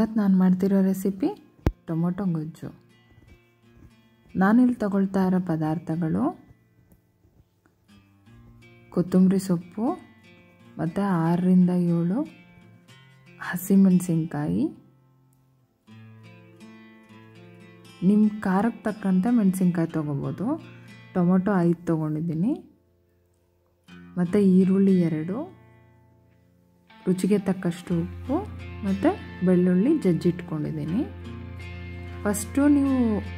ಇವತ್ತು ನಾನು ಮಾಡ್ತಿರೋ ರೆಸಿಪಿ ಟೊಮೊಟೊ ಗೊಜ್ಜು ನಾನಿಲ್ಲಿ ತಗೊಳ್ತಾ ಇರೋ ಪದಾರ್ಥಗಳು ಕೊತ್ತಂಬರಿ ಸೊಪ್ಪು ಮತ್ತು ಆರರಿಂದ ಏಳು ಹಸಿಮೆಣಸಿನ್ಕಾಯಿ ನಿಮ್ಮ ಖಾರಕ್ಕೆ ತಕ್ಕಂತೆ ಮೆಣಸಿನ್ಕಾಯಿ ತೊಗೋಬೋದು ಟೊಮೊಟೊ ಐದು ತೊಗೊಂಡಿದ್ದೀನಿ ಮತ್ತು ಈರುಳ್ಳಿ ಎರಡು ರುಚಿಗೆ ತಕ್ಕಷ್ಟು ಉಪ್ಪು ಮತ್ತು ಬೆಳ್ಳುಳ್ಳಿ ಜಜ್ಜಿಟ್ಕೊಂಡಿದ್ದೀನಿ ಫಸ್ಟು ನೀವು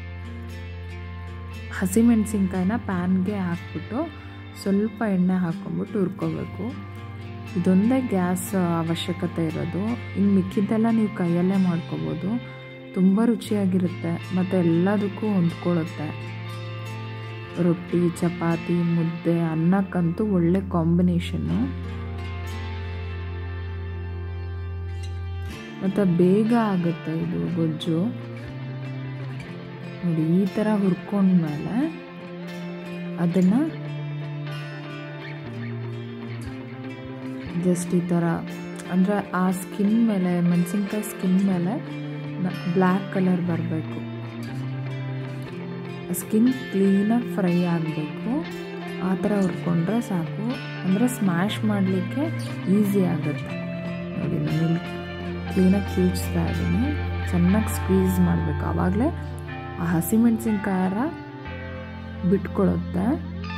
ಹಸಿಮೆಣಸಿನ್ಕಾಯಿನ ಪ್ಯಾನ್ಗೆ ಹಾಕ್ಬಿಟ್ಟು ಸ್ವಲ್ಪ ಎಣ್ಣೆ ಹಾಕ್ಕೊಂಬಿಟ್ಟು ಹುರ್ಕೋಬೇಕು ಇದೊಂದೇ ಗ್ಯಾಸ್ ಅವಶ್ಯಕತೆ ಇರೋದು ಇನ್ನು ಮಿಕ್ಕಿದ್ದೆಲ್ಲ ನೀವು ಕೈಯಲ್ಲೇ ಮಾಡ್ಕೋಬೋದು ತುಂಬ ರುಚಿಯಾಗಿರುತ್ತೆ ಮತ್ತು ಎಲ್ಲದಕ್ಕೂ ಹೊಂದ್ಕೊಳ್ಳುತ್ತೆ ರೊಟ್ಟಿ ಚಪಾತಿ ಮುದ್ದೆ ಅನ್ನಕ್ಕಂತೂ ಒಳ್ಳೆ ಕಾಂಬಿನೇಷನ್ನು ಮತ್ತು ಬೇಗ ಆಗುತ್ತೆ ಇದು ಗೊಜ್ಜು ನೋಡಿ ಈ ಥರ ಹುರ್ಕೊಂಡ್ಮೇಲೆ ಅದನ್ನು ಜಸ್ಟ್ ಈ ಥರ ಅಂದರೆ ಆ ಸ್ಕಿನ್ ಮೇಲೆ ಮೆಣಸಿನ್ಕಾಯಿ ಸ್ಕಿನ್ ಮೇಲೆ ಬ್ಲ್ಯಾಕ್ ಕಲರ್ ಬರಬೇಕು ಸ್ಕಿನ್ ಕ್ಲೀನಾಗಿ ಫ್ರೈ ಆಗಬೇಕು ಆ ಥರ ಹುರ್ಕೊಂಡ್ರೆ ಸಾಕು ಅಂದರೆ ಸ್ಮ್ಯಾಶ್ ಮಾಡಲಿಕ್ಕೆ ಈಸಿ ಆಗುತ್ತೆ ನೋಡಿ ನಾನು ಇಲ್ಲಿ ಕ್ಲೀನಾಗಿ ಕೀಚ್ತಾ ಇದ್ದೀನಿ ಚೆನ್ನಾಗಿ ಸ್ಕ್ವೀಸ್ ಮಾಡಬೇಕು ಆವಾಗಲೇ ಆ ಹಸಿಮೆಣಸಿನ್ಕಾಯರ ಬಿಟ್ಕೊಡುತ್ತೆ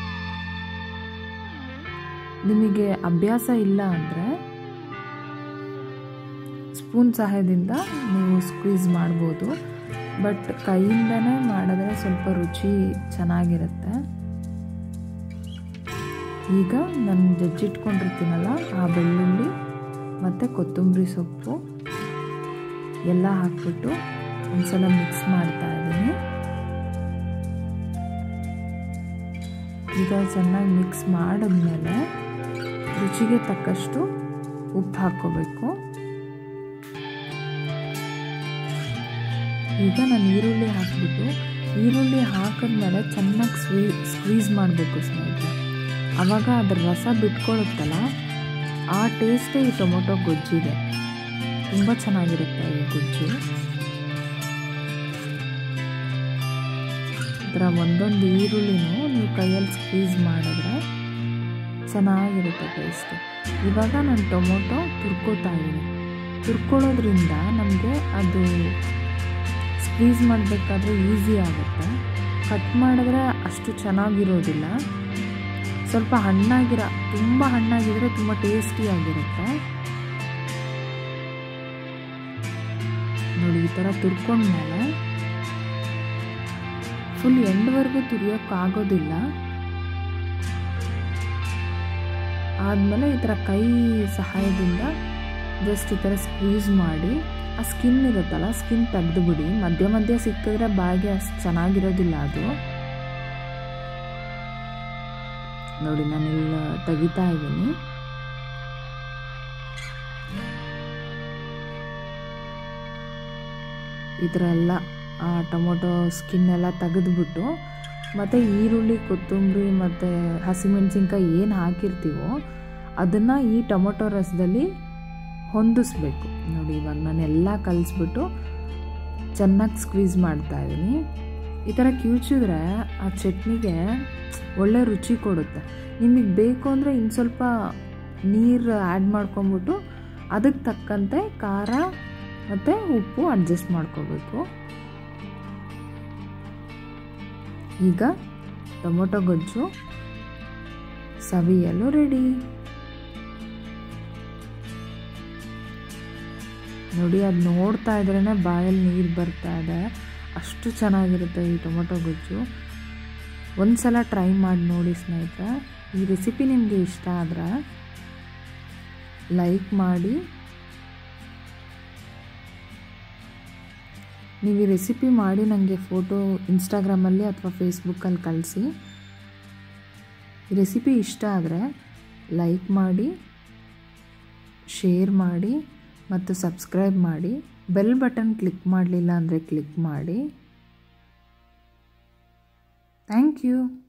ನಿಮಗೆ ಅಭ್ಯಾಸ ಇಲ್ಲ ಅಂದರೆ ಸ್ಪೂನ್ ಸಹಾಯದಿಂದ ನೀವು ಸ್ಕ್ವೀಸ್ ಮಾಡ್ಬೋದು ಬಟ್ ಕೈಯಿಂದನೇ ಮಾಡಿದ್ರೆ ಸ್ವಲ್ಪ ರುಚಿ ಚೆನ್ನಾಗಿರುತ್ತೆ ಈಗ ನಾನು ಜಜ್ಜಿಟ್ಕೊಂಡಿರ್ತೀನಲ್ಲ ಆ ಬೆಳ್ಳುಳ್ಳಿ ಮತ್ತು ಕೊತ್ತಂಬರಿ ಸೊಪ್ಪು ಎಲ್ಲ ಹಾಕ್ಬಿಟ್ಟು ಒಂದ್ಸಲ ಮಿಕ್ಸ್ ಮಾಡ್ತಾ ಇದ್ದೀನಿ ಈಗ ಚೆನ್ನಾಗಿ ಮಿಕ್ಸ್ ಮಾಡಿದ್ಮೇಲೆ ರುಚಿಗೆ ತಕ್ಕಷ್ಟು ಉಪ್ಪು ಹಾಕ್ಕೋಬೇಕು ಈಗ ನಾನು ಈರುಳ್ಳಿ ಹಾಕ್ಬಿಟ್ಟು ಈರುಳ್ಳಿ ಹಾಕಿದ್ಮೇಲೆ ಚೆನ್ನಾಗಿ ಸ್ವೀ ಸ್ಕ್ವೀಸ್ ಮಾಡಬೇಕು ಸ್ನೇಹಿತರೆ ಆವಾಗ ಅದ್ರ ರಸ ಬಿಟ್ಕೊಳ್ಳುತ್ತಲ್ಲ ಆ ಟೇಸ್ಟೇ ಈ ಟೊಮೊಟೊ ಗೊಜ್ಜಿದೆ ತುಂಬ ಚೆನ್ನಾಗಿರುತ್ತೆ ಈ ಗೊಜ್ಜು ಥರ ಒಂದೊಂದು ಈರುಳ್ಳಿನೂ ನೀವು ಕೈಯಲ್ಲಿ ಸ್ಕ್ವೀಸ್ ಮಾಡಿದ್ರೆ ಚೆನ್ನಾಗಿರುತ್ತೆ ಟೇಸ್ಟ್ ಇವಾಗ ನಾನು ಟೊಮೊಟೊ ತುರ್ಕೋತಾ ಇದ್ದೀನಿ ತುರ್ಕೊಳ್ಳೋದ್ರಿಂದ ನಮಗೆ ಅದು ಸ್ಕ್ವೀಸ್ ಮಾಡಬೇಕಾದ್ರೆ ಈಸಿ ಆಗುತ್ತೆ ಕಟ್ ಮಾಡಿದ್ರೆ ಅಷ್ಟು ಚೆನ್ನಾಗಿರೋದಿಲ್ಲ ಸ್ವಲ್ಪ ಹಣ್ಣಾಗಿರೋ ತುಂಬ ಹಣ್ಣಾಗಿದ್ರೆ ತುಂಬ ಟೇಸ್ಟಿಯಾಗಿರುತ್ತೆ ನೋಡಿ ಈ ಥರ ತುರ್ಕೊಂಡ್ಮೇಲೆ ಫುಲ್ ಎಂಡ್ವರೆಗೂ ತುರಿಯೋಕ್ಕಾಗೋದಿಲ್ಲ ಆದಮೇಲೆ ಈ ಥರ ಕೈ ಸಹಾಯದಿಂದ ಜಸ್ಟ್ ಈ ಥರ ಸ್ಕ್ವೀಸ್ ಮಾಡಿ ಆ ಸ್ಕಿನ್ ಇರುತ್ತಲ್ಲ ಸ್ಕಿನ್ ತೆಗೆದುಬಿಡಿ ಮಧ್ಯ ಮಧ್ಯ ಸಿಕ್ಕಿದ್ರೆ ಬಾಯಿಗೆ ಅಷ್ಟು ಚೆನ್ನಾಗಿರೋದಿಲ್ಲ ಅದು ನೋಡಿ ನಾನು ಇಲ್ಲಿ ತೆಗಿತಾ ಇದ್ದೀನಿ ಈ ಥರ ಎಲ್ಲ ಟೊಮೊಟೊ ಸ್ಕಿನ್ ಎಲ್ಲ ತೆಗೆದ್ಬಿಟ್ಟು ಮತ್ತು ಈರುಳ್ಳಿ ಕೊತ್ತಂಬರಿ ಮತ್ತು ಹಸಿಮೆಣ್ಸಿನ್ಕಾಯಿ ಏನು ಹಾಕಿರ್ತೀವೋ ಅದನ್ನು ಈ ಟೊಮೊಟೊ ರಸದಲ್ಲಿ ಹೊಂದಿಸ್ಬೇಕು ನೋಡಿ ಇವಾಗ ನಾನೆಲ್ಲ ಕಲಿಸ್ಬಿಟ್ಟು ಚೆನ್ನಾಗಿ ಸ್ಕ್ವೀಸ್ ಮಾಡ್ತಾ ಇದ್ದೀನಿ ಈ ಥರ ಕಿವುಚಿದ್ರೆ ಆ ಚಟ್ನಿಗೆ ಒಳ್ಳೆ ರುಚಿ ಕೊಡುತ್ತೆ ನಿಮಗೆ ಬೇಕು ಅಂದರೆ ಇನ್ನು ಸ್ವಲ್ಪ ನೀರು ಆ್ಯಡ್ ಮಾಡ್ಕೊಂಬಿಟ್ಟು ಅದಕ್ಕೆ ತಕ್ಕಂತೆ ಖಾರ ಮತ್ತು ಉಪ್ಪು ಅಡ್ಜಸ್ಟ್ ಮಾಡ್ಕೋಬೇಕು ಈಗ ಟೊಮೊಟೊ ಗೊಜ್ಜು ಸವಿಯಲು ರೆಡಿ ನೋಡಿ ಅದು ನೋಡ್ತಾ ಇದ್ರೇ ಬಾಯಲ್ಲಿ ನೀರು ಬರ್ತಾ ಇದೆ ಅಷ್ಟು ಚೆನ್ನಾಗಿರುತ್ತೆ ಈ ಟೊಮೊಟೊ ಗೊಜ್ಜು ಒಂದು ಸಲ ಟ್ರೈ ಮಾಡಿ ನೋಡಿ ಸ್ನೇಹಿತರೆ ಈ ರೆಸಿಪಿ ನಿಮಗೆ ಇಷ್ಟ ಆದರೆ ಲೈಕ್ ಮಾಡಿ ನೀವು ಈ ರೆಸಿಪಿ ಮಾಡಿ ನನಗೆ ಫೋಟೋ ಇನ್ಸ್ಟಾಗ್ರಾಮಲ್ಲಿ ಅಥವಾ ಫೇಸ್ಬುಕ್ಕಲ್ಲಿ ಕಳಿಸಿ ಈ ರೆಸಿಪಿ ಇಷ್ಟ ಆದರೆ ಲೈಕ್ ಮಾಡಿ ಶೇರ್ ಮಾಡಿ ಮತ್ತು ಸಬ್ಸ್ಕ್ರೈಬ್ ಮಾಡಿ ಬೆಲ್ ಬಟನ್ ಕ್ಲಿಕ್ ಮಾಡಲಿಲ್ಲ ಅಂದರೆ ಕ್ಲಿಕ್ ಮಾಡಿ ಥ್ಯಾಂಕ್ ಯು